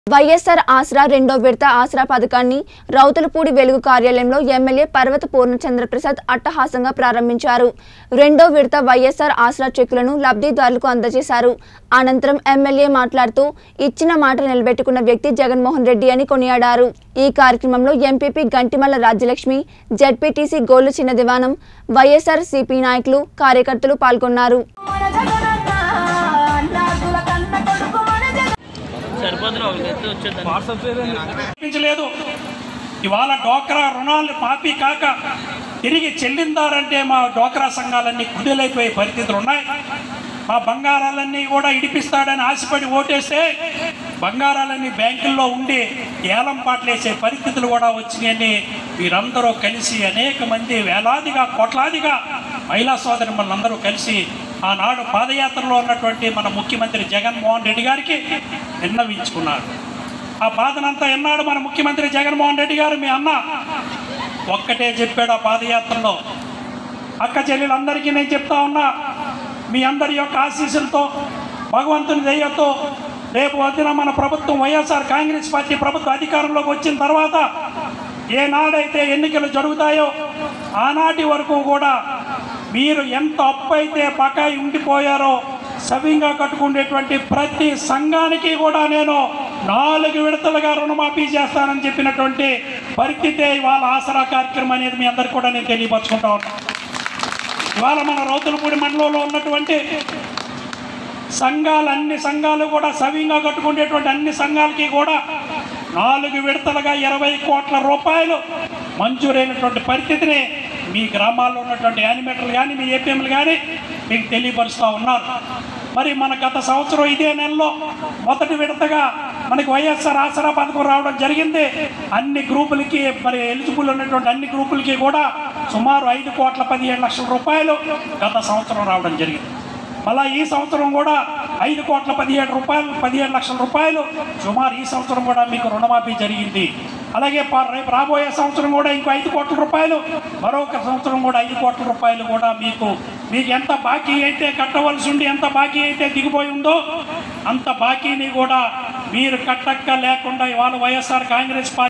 వైఎస్ఆర్ ఆసరా రెండో విడత ఆసరా పథకాన్ని రౌతులపూడి వెలుగు కార్యాలయంలో ఎమ్మెల్యే పర్వత పూర్ణచంద్ర ప్రసాద్ అట్టహాసంగా ప్రారంభించారు రెండో విడత వైఎస్ఆర్ ఆసరా చెక్కులను లబ్ధిదారులకు అందజేశారు అనంతరం ఎమ్మెల్యే మాట్లాడుతూ ఇచ్చిన మాట నిలబెట్టుకున్న వ్యక్తి జగన్మోహన్ రెడ్డి అని కొనియాడారు ఈ కార్యక్రమంలో MPP Gantimalla Rajyalakshmi ZPTC Golu Chinna Divanam YSR CP నాయకులు కార్యకర్తలు పాల్గొన్నారు మన జగనన్న అన్నాదుల కన్న కొడుకు మన జగన్ సరిపోతుంది ఒక ఎత్తు వచ్చేద్దాం కనిపించలేదు ఇవాళ డోక్రా రుణాలు మాఫీ కాక తిరిగి చెల్లిందారంటే మా డోక్రా సంఘాలన్నీ కుదేలైపోయే పరిస్థితులు ఉన్నాయి మా బంగారాలన్నీ కూడా ఇడిపిస్తాడని ఆశపడి ఓటేస్తే బంగారాలన్నీ బ్యాంకుల్లో ఉండి ఏలం పాటలేసే పరిస్థితులు కూడా వచ్చినాయని వీరందరూ కలిసి అనేక మంది వేలాదిగా కోట్లాదిగా మహిళా సోదరి అందరూ కలిసి ఆనాడు పాదయాత్రలో ఉన్నటువంటి మన ముఖ్యమంత్రి జగన్మోహన్ రెడ్డి గారికి విన్నవించుకున్నారు ఆ బాధనంతా ఎన్నాడు మన ముఖ్యమంత్రి జగన్మోహన్ రెడ్డి గారు మీ అన్న ఒక్కటే చెప్పాడు ఆ పాదయాత్రలో అక్క చెల్లెలందరికీ నేను చెప్తా ఉన్నా మీ అందరి యొక్క ఆశీస్సులతో భగవంతుని దయ్యతో రేపు వదిన మన ప్రభుత్వం వైఎస్ఆర్ కాంగ్రెస్ పార్టీ ప్రభుత్వం అధికారంలోకి వచ్చిన తర్వాత ఏనాడైతే ఎన్నికలు జరుగుతాయో ఆనాటి వరకు కూడా మీరు ఎంత అప్పు అయితే బకాయి ఉండిపోయారో సవ్యంగా కట్టుకునేటువంటి ప్రతి సంఘానికి కూడా నేను నాలుగు విడతలుగా రుణమాఫీ చేస్తానని చెప్పినటువంటి పరిస్థితే ఇవాళ ఆసరా కార్యక్రమం అనేది మీ అందరికి కూడా నేను తెలియపరచుకుంటా ఉన్నాను ఇవాళ మన రౌతులపూడి మండలంలో ఉన్నటువంటి సంఘాలు అన్ని సంఘాలు కూడా సవ్యంగా కట్టుకునేటువంటి అన్ని సంఘాలకి కూడా నాలుగు విడతలుగా ఇరవై కోట్ల రూపాయలు మంజూరైనటువంటి పరిస్థితిని మీ గ్రామాల్లో ఉన్నటువంటి యానిమేటర్లు కానీ మీ ఏపీఎంలు కానీ మీకు తెలియపరుస్తూ ఉన్నారు మరి మన గత సంవత్సరం ఇదే నెలలో మొదటి విడతగా మనకి వైఎస్ఆర్ ఆసరా పథకం రావడం జరిగింది అన్ని గ్రూపులకి మరి ఎలిజిబుల్ ఉన్నటువంటి అన్ని గ్రూపులకి కూడా సుమారు ఐదు కోట్ల పదిహేడు లక్షల రూపాయలు గత సంవత్సరం రావడం జరిగింది మళ్ళా ఈ సంవత్సరం కూడా ఐదు కోట్ల పదిహేడు రూపాయలు పదిహేడు లక్షల రూపాయలు సుమారు ఈ సంవత్సరం కూడా మీకు రుణమాఫీ జరిగింది అలాగే ప- రేపు రాబోయే సంవత్సరం కూడా ఇంకో ఐదు కోట్ల రూపాయలు మరొక సంవత్సరం కూడా ఐదు కోట్ల రూపాయలు కూడా మీకు మీకు ఎంత బాకీ అయితే కట్టవలసి ఉండి ఎంత బాకీ అయితే దిగిపోయి ఉందో అంత బాకీని కూడా మీరు కట్టక్క లేకుండా ఇవాళ వైఎస్ఆర్ కాంగ్రెస్ పార్టీ